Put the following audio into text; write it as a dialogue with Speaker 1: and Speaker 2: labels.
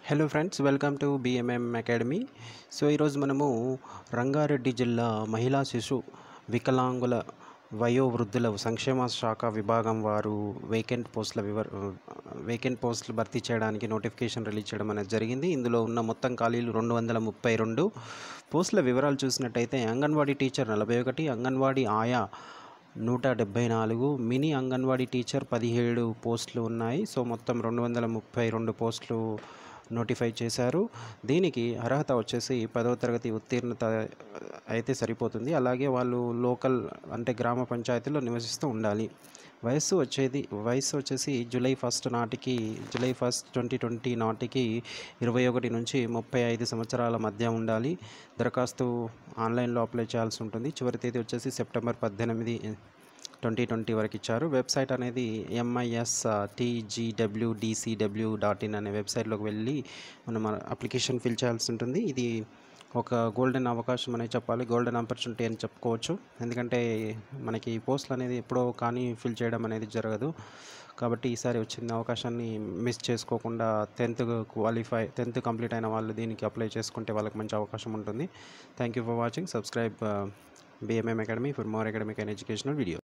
Speaker 1: hello friends welcome to BMM academy సో ఈరోజు మనము రంగారెడ్డి జిల్లా మహిళా శిశు వికలాంగుల వయోవృద్ధుల సంక్షేమ శాఖ విభాగం వారు వేకెంట్ పోస్టుల వివర వేకెంట్ పోస్టులు భర్తీ చేయడానికి నోటిఫికేషన్ రిలీజ్ చేయడం అనేది జరిగింది ఇందులో ఉన్న మొత్తం ఖాళీలు రెండు వందల ముప్పై రెండు పోస్టుల వివరాలు చూసినట్టయితే అంగన్వాడీ టీచర్ నలభై ఒకటి అంగన్వాడీ ఆయా నూట డెబ్బై నాలుగు మినీ అంగన్వాడీ టీచర్ పదిహేడు పోస్టులు ఉన్నాయి సో మొత్తం రెండు వందల ముప్పై రెండు పోస్టులు నోటిఫై చేశారు దీనికి అర్హత వచ్చేసి పదవ తరగతి ఉత్తీర్ణత అయితే సరిపోతుంది అలాగే వాళ్ళు లోకల్ అంటే గ్రామ పంచాయతీలో నివసిస్తూ ఉండాలి వయస్సు వచ్చేది వయస్సు వచ్చేసి జూలై ఫస్ట్ నాటికి జూలై ఫస్ట్ ట్వంటీ ట్వంటీ నాటికి ఇరవై ఒకటి నుంచి ముప్పై ఐదు సంవత్సరాల మధ్య ఉండాలి దరఖాస్తు ఆన్లైన్లో అప్లై చేయాల్సి ఉంటుంది చివరి తేదీ వచ్చేసి సెప్టెంబర్ పద్దెనిమిది ట్వంటీ ట్వంటీ వరకు ఇచ్చారు వెబ్సైట్ అనేది ఎంఐఎస్ టీజీడబ్ల్యూడిసిడబ్ల్యూ డాట్ ఇన్ అనే వెబ్సైట్లోకి వెళ్ళి మనం అప్లికేషన్ ఫిల్ చేయాల్సి ఉంటుంది ఇది ఒక గోల్డెన్ అవకాశం అనేది చెప్పాలి గోల్డెన్ ఆపర్చునిటీ అని చెప్పుకోవచ్చు ఎందుకంటే మనకి పోస్టులు అనేది ఎప్పుడో కానీ ఫిల్ చేయడం అనేది జరగదు కాబట్టి ఈసారి వచ్చిన అవకాశాన్ని మిస్ చేసుకోకుండా టెన్త్ క్వాలిఫై టెన్త్ కంప్లీట్ అయిన వాళ్ళు దీనికి అప్లై చేసుకుంటే వాళ్ళకి మంచి అవకాశం ఉంటుంది thank you for watching subscribe BMM academy for more academic and educational video